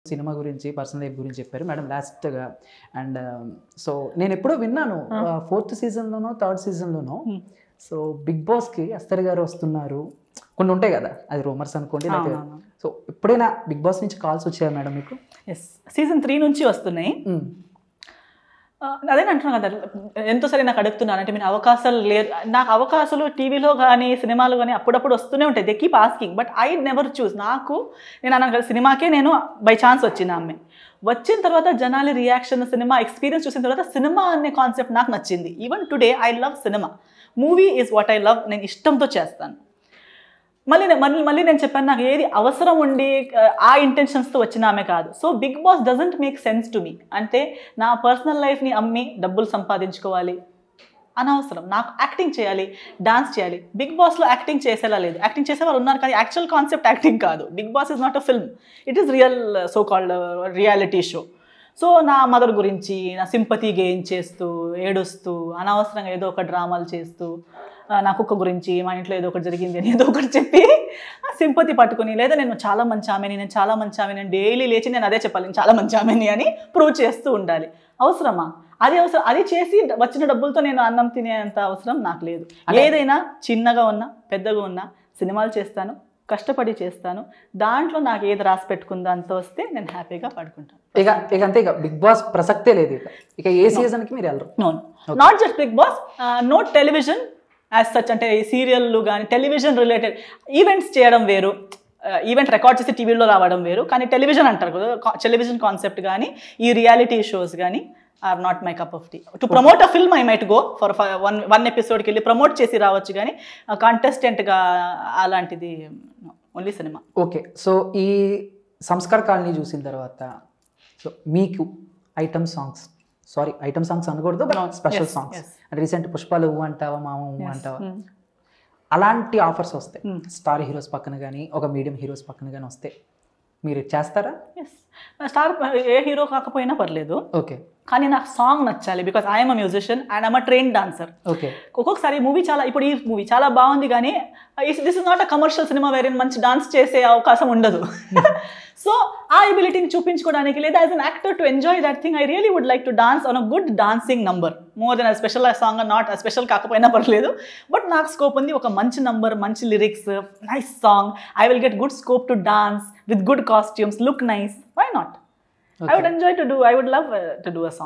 Cinema గురించి personal life గురించి చెప్పారు మేడం లాస్ట్గా అండ్ సో నేను ఎప్పుడో విన్నాను ఫోర్త్ సీజన్లోనో థర్డ్ సీజన్లోనో Hmm. సో బిగ్ బాస్కి అస్తర్ గారు వస్తున్నారు కొన్ని ఉంటాయి కదా అది రూమర్స్ అనుకోండి లేకపోతే అవునవును. సో ఎప్పుడైనా బిగ్ బాస్ నుంచి కాల్స్ వచ్చాయా మేడం మీకు ఎస్ సీజన్ త్రీ నుంచి వస్తున్నాయి Hmm. ఆ, అదే అంటున్నాను కదా ఎంతోసారి నాకు అడుగుతున్నాను అంటే మీరు అవకాశాలు లేదు నాకు అవకాశాలు టీవీలో కానీ సినిమాలు కానీ అప్పుడప్పుడు వస్తూనే ఉంటాయి they keep asking but I never choose నాకు నేను అన్నాను కదా సినిమాకే నేను బై ఛాన్స్ వచ్చిన అమ్మాయి వచ్చిన తర్వాత జనాలి రియాక్షన్ సినిమా ఎక్స్పీరియన్స్ చూసిన తర్వాత సినిమా అనే కాన్సెప్ట్ నాకు నచ్చింది even today I love cinema movie is what I love నేను ఇష్టంతో చేస్తాను మళ్ళీ నే- మళ్ళీ మళ్ళీ నేను చెప్పాను నాకు ఏది అవసరం ఉండి ఆ ఇంటెన్షన్స్తో వచ్చిన ఆమె కాదు so Bigg Boss doesn't make sense to me అంటే నా పర్సనల్ లైఫ్ని అమ్మి డబ్బులు సంపాదించుకోవాలి అనవసరం నాకు యాక్టింగ్ చేయాలి డాన్స్ చేయాలి బిగ్ బాస్లో యాక్టింగ్ చేసేలా లేదు యాక్టింగ్ చేసే వాళ్ళు ఉన్నారు కానీ యాక్చువల్ కాన్సెప్ట్ యాక్టింగ్ కాదు Bigg Boss is not a film it is real so called reality show so నా మదర్ గురించి నా సింపతి గెయిన్ చేస్తూ ఏడుస్తూ అనవసరంగా ఏదో ఒక డ్రామాలు చేస్తూ ఆ, నా కుక్క గురించి మా ఇంట్లో ఏదో ఒకటి జరిగింది అని ఏదో ఒకటి చెప్పి సింపతి పట్టుకుని లేదా నేను చాలా మంచి ఆమెని నేను చాలా మంచి ఆమెని నేను డైలీ లేచి నేను అదే చెప్పాలి నేను చాలా మంచి ఆమెని అని ప్రూవ్ చేస్తూ ఉండాలి అవసరమా అది అవసరం అది చేసి వచ్చిన డబ్బులతో నేను అన్నం తినేంత అవసరం నాకు లేదు ఏదైనా చిన్నగా ఉన్నా పెద్దగా ఉన్నా సినిమాలు చేస్తాను కష్టపడి చేస్తాను దాంట్లో నాకు ఏది రాసి పెట్టుకుందో అంత వస్తే నేను హ్యాపీగా పడుకుంటాను ఇక ఇక అంతే ఇక బిగ్ బాస్ ప్రసక్తే లేదు ఇక ఇక ఏ సీజన్కి మీరు వెళ్ళరు no not just Bigg Boss no television as such అంటే సీరియల్లు కానీ టెలివిజన్ రిలేటెడ్ ఈవెంట్స్ చేయడం వేరు ఈవెంట్ రికార్డ్ చేసి టీవీలో రావడం వేరు కానీ టెలివిజన్ అంటారు కదా టెలివిజన్ కాన్సెప్ట్ కానీ ఈ రియాలిటీ షోస్ కానీ are not my cup of tea to promote a film I might go for one one ఎపిసోడ్కి వెళ్ళి ప్రమోట్ చేసి రావచ్చు కానీ కాంటెస్టెంట్గా అలాంటిది ఓన్లీ సినిమా ఓకే సో ఈ సంస్కార్ కాలనీ చూసిన తర్వాత సో మీకు item songs sorry item songs అనకూడదు but No, special yes, songs yes. Recent పుష్పాలు ఊ అంటావా మామ ఊ అంటావా అలాంటి ఆఫర్స్ వస్తాయి Hmm. స్టార్ హీరోస్ పక్కన కానీ ఒక మీడియం హీరోస్ పక్కన కానీ వస్తే మీరు చేస్తారా ఎస్ స్టార్ ఏ హీరో కాకపోయినా పర్లేదు ఓకే కానీ నాకు సాంగ్ నచ్చాలి because I'm a musician and I'm a train dancer okay ఒక్కొక్కసారి మూవీ చాలా ఇప్పుడు ఈ మూవీ చాలా బాగుంది కానీ this is not a commercial cinema వేరే మంచి డాన్స్ చేసే అవకాశం ఉండదు సో ఆ ఎబిలిటీని చూపించుకోవడానికి లేదా as an actor to enjoy that thing I really would like to dance on a good dancing number more than special song not special కాకపోయినా పర్లేదు బట్ నాకు స్కోప్ ఉంది ఒక మంచి నంబర్ మంచి lyrics nice song I will get good scope to dance with good costumes look nice why not I would enjoy to do I would love to do a song